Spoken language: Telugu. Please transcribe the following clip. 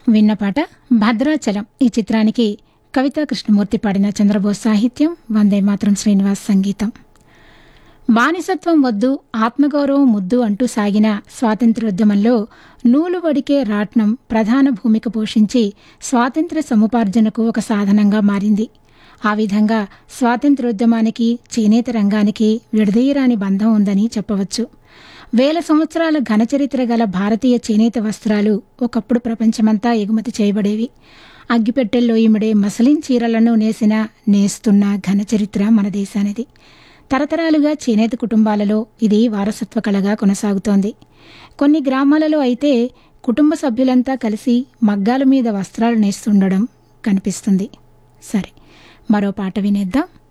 విన్న పాట భద్రాచలం ఈ చిత్రానికి కవితా కృష్ణమూర్తి పాడిన చంద్రబోస్ సాహిత్యం వందే మాత్రం శ్రీనివాస్ సంగీతం బానిసత్వం వద్దు ఆత్మగౌరవం ముద్దు అంటూ సాగిన స్వాతంత్ర్యోద్యమంలో నూలు వడికే రాట్నం ప్రధాన భూమిక పోషించి స్వాతంత్ర్య సముపార్జనకు ఒక సాధనంగా మారింది ఆ విధంగా స్వాతంత్ర్యోద్యమానికి చేనేత రంగానికి విడదీయరాని బంధం ఉందని చెప్పవచ్చు వేల సంవత్సరాల ఘనచరిత్ర గల భారతీయ చేనేత వస్త్రాలు ఒకప్పుడు ప్రపంచమంతా ఎగుమతి చేయబడేవి అగ్గిపెట్టెల్లో ఇమిడే మసలిన్ చీరలను నేసిన నేస్తున్న ఘనచరిత్ర మన దేశానిది తరతరాలుగా చేనేత కుటుంబాలలో ఇది వారసత్వ కళగా కొనసాగుతోంది కొన్ని గ్రామాలలో అయితే కుటుంబ సభ్యులంతా కలిసి మగ్గాల మీద వస్త్రాలు నేస్తుండడం కనిపిస్తుంది సరే మరో పాట వినేద్దాం